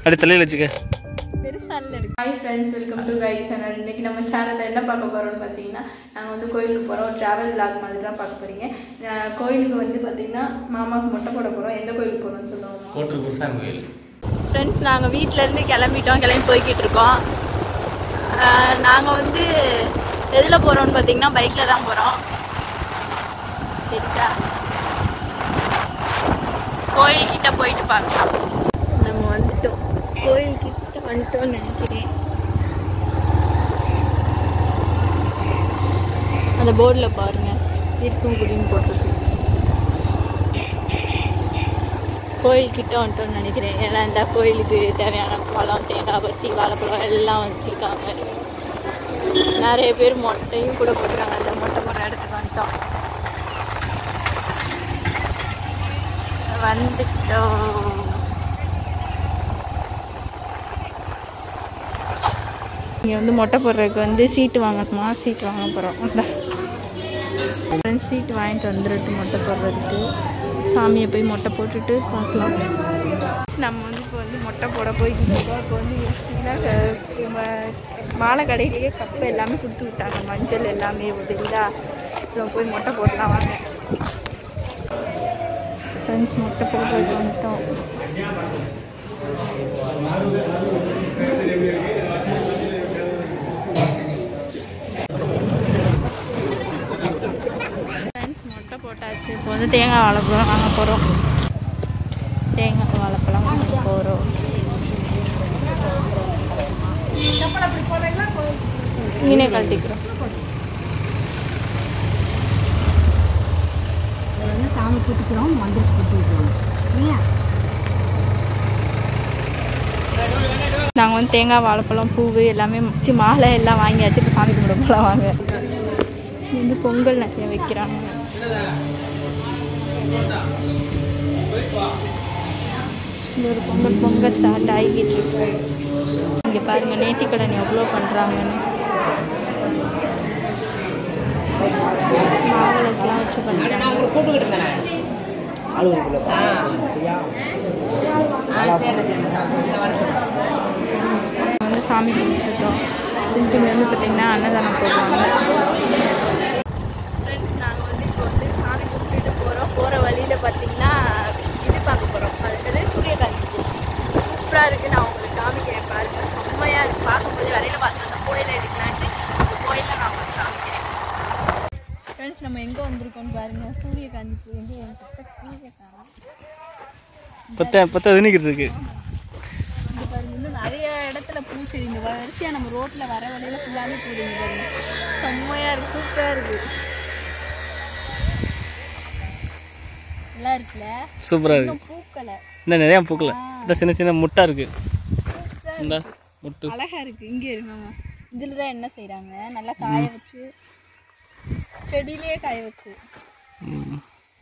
அப்படி தலையில் வச்சுக்க பெருசால இருக்கு ஹாய் ஃப்ரெண்ட்ஸ் வெல்கம் டு கை சேனல் இன்னைக்கு நம்ம சேனலில் என்ன பார்க்க போகிறோம்னு பார்த்தீங்கன்னா நாங்கள் வந்து கோயிலுக்கு போகிறோம் ட்ராவல் vlog மாதிரி தான் பார்க்க போகிறீங்க கோயிலுக்கு வந்து பார்த்தீங்கன்னா மாமாவுக்கு மொட்டை போட போகிறோம் எந்த கோயிலுக்கு போகிறோம்னு சொல்லுவோம் கோட்டூர் குருசாமி கோயில் ஃப்ரெண்ட்ஸ் நாங்கள் வீட்டிலேருந்து கிளம்பிட்டோம் கிளம்பி போய்கிட்டு இருக்கோம் நாங்கள் வந்து எதில் போகிறோம்னு பார்த்தீங்கன்னா பைக்கில் தான் போகிறோம் சரிக்கா கோயில்கிட்ட போயிட்டு பார்க்கலாம் நம்ம வந்துட்டோம் கோயில்கிட்ட வந்துட்டோம்னு நினைக்கிறேன் அந்த போர்டில் பாருங்க இருக்கும் குடின்னு போட்டிருக்கு கோயில்கிட்ட வந்துட்டோம்னு நினைக்கிறேன் ஏன்னா இந்த கோயிலுக்கு தேவையான பழம் தேங்காய் பத்தி வாழைப்பழம் எல்லாம் வச்சுருக்காங்க நிறைய பேர் மொட்டையும் கூட போட்டுருக்காங்க அந்த மொட்டை போடுற இடத்துக்கு வந்துட்டோம் வந்துட்டோம் இங்கே வந்து மொட்டை போடுறதுக்கு வந்து சீட்டு வாங்கணுமா சீட்டு வாங்க போகிறோம் ஃப்ரெண்ட்ஸ் சீட் வாங்கிட்டு வந்துடுறது மொட்டை போடுறதுக்கு சாமியை போய் மொட்டை போட்டுட்டு பார்க்கலாம் நம்ம வந்து இப்போ வந்து மொட்டை போட போய்கிட்டு இருக்கோம் இப்போ வந்து எப்படின்னா க- ம- மாலை கடையிலேயே கப்பு எல்லாமே கொடுத்து விட்டாங்க மஞ்சள் எல்லாமே உதவிதா இப்போ போய் மொட்டை போடலாம் வாங்க ஃப்ரெண்ட்ஸ் மொட்டை போட போயிட்டு வந்துட்டோம் ஃப்ரெண்ட்ஸ் மொட்டை போட்டாச்சு இப்போ வந்து தேங்காய் வாழைப்பழம் வாங்க போகிறோம் தேங்காய் வாழைப்பழம் வாங்க போகிறோம் இங்கே கழட்டிக்கிறோம் சாமி கூட்டிக்கிறோம் மந்திரிச்சு கொடுத்துருக்கோம் இல்லையா நாங்கள் வந்து தேங்காய் வாழைப்பழம் பூவு எல்லாமே சி மாலை எல்லாம் வாங்கியாச்சு இப்போ சாமி கும்பிட போகலாம் வாங்க இது வந்து பொங்கல் நிறைய வைக்கிறாங்க இது ஒரு பொங்கல் பொங்கல் ஸ்டார்ட் ஆகிக்கிட்டு இருக்கு இங்கே பாருங்கள் நேர்த்திக்கடன் எவ்வளோ பண்ணுறாங்கன்னு மாவிளக்கெல்லாம் வச்சு பண்ணுறாங்க வந்து சாமி கும்பிட்டுட்டோம் கும்பிட்டு வந்து பார்த்தீங்கன்னா அன்னதானம் போடுவாங்க ஃப்ரெண்ட்ஸ் நாங்கள் வந்து இப்போ வந்து சாமி கும்பிட்டுட்டு போகிறோம் போகிற வழியில் பார்த்தீங்கன்னா இது பார்க்க போகிறோம் அது சூரியகாந்தி சூப்பராக இருக்குது நான் உங்களுக்கு காமிக்கிறேன் பாருங்க செம்மையாக இருக்குது பார்க்கும்போது வரையில் பார்த்து அந்த கோயிலை எடுக்கலான்ட்டு அந்த கோயிலில் நான் உங்களுக்கு காமிக்கிறேன் ஃப்ரெண்ட்ஸ் நம்ம எங்கே வந்திருக்கோம்னு பாருங்கள் சூரியகாந்தி பூ எங்கே சூரியகாந்தி பத்த பத்த நின்றுக்கிட்டு இருக்கு இங்க பாருங்க இன்னும் நிறைய இடத்துல பூச்செடி இந்த வரிசையா நம்ம ரோட்ல வர வழியில ஃபுல்லாமே பூடிங்க பாருங்க செம்மையா இருக்கு சூப்பரா இருக்கு நல்லா இருக்குல்ல சூப்பராக இருக்கு இன்னும் பூக்கலை இந்த நிறையா பூக்கல இந்த சின்ன சின்ன முட்டா இருக்கு சூப்பரா இந்த முட்டு அழகா இருக்கு இங்க இருக்கு மாமா இதுல தான் என்ன செய்றாங்க நல்லா காய வச்சு செடியிலேயே காய வச்சு ம்.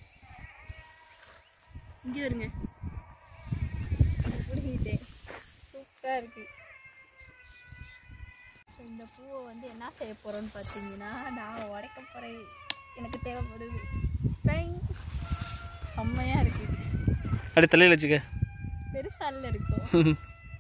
இங்க இருங்க பிடிக்கிட்டேன் சூப்பரா இருக்கு இந்த பூவை வந்து என்ன செய்ய போறோம்னு பார்த்தீங்கன்னா நான் உடைக்க போறேன் எனக்கு தேவைப்படுது Bang. செம்மையா இருக்கு அப்படி தலையில் வச்சுக்க பெருசால இருக்கும்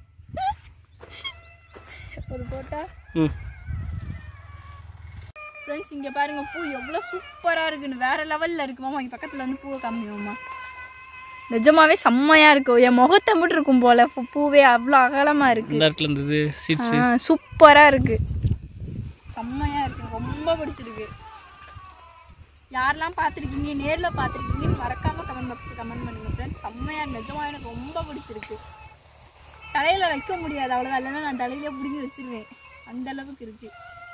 ஒரு போட்டா ம் ஃப்ரெண்ட்ஸ் இங்கே பாருங்க பூ எவ்வளோ சூப்பராக இருக்குன்னு வேற லெவலில் இருக்கு மாமா இங்கே பக்கத்தில் வந்து பூவை காமிக்கணுமா நிஜமாவே செம்மையாக இருக்கும் என் முகத்தை மட்டும் இருக்கும் போல பூ- பூவே அவ்வளோ அகலமாக இருக்கு இந்த இடத்துல இருந்தது சீட்ஸ் சூப்பராக இருக்கு செம்மையாக இருக்கு ரொம்ப பிடிச்சிருக்கு யாரெல்லாம் பார்த்துருக்கீங்க நேரில் பார்த்துருக்கீங்கன்னு மறக்காமல் கமெண்ட் பாக்ஸில் கமெண்ட் பண்ணுங்க ஃப்ரெண்ட்ஸ் செம்மையாக இருக்கு நிஜமாக எனக்கு ரொம்ப பிடிச்சிருக்கு தலையில் வைக்க முடியாது அவ்வளோதான் இல்லைன்னா நான் தலையிலே பிடிங்கி வச்சிருவேன் அந்த அளவுக்கு இருக்குது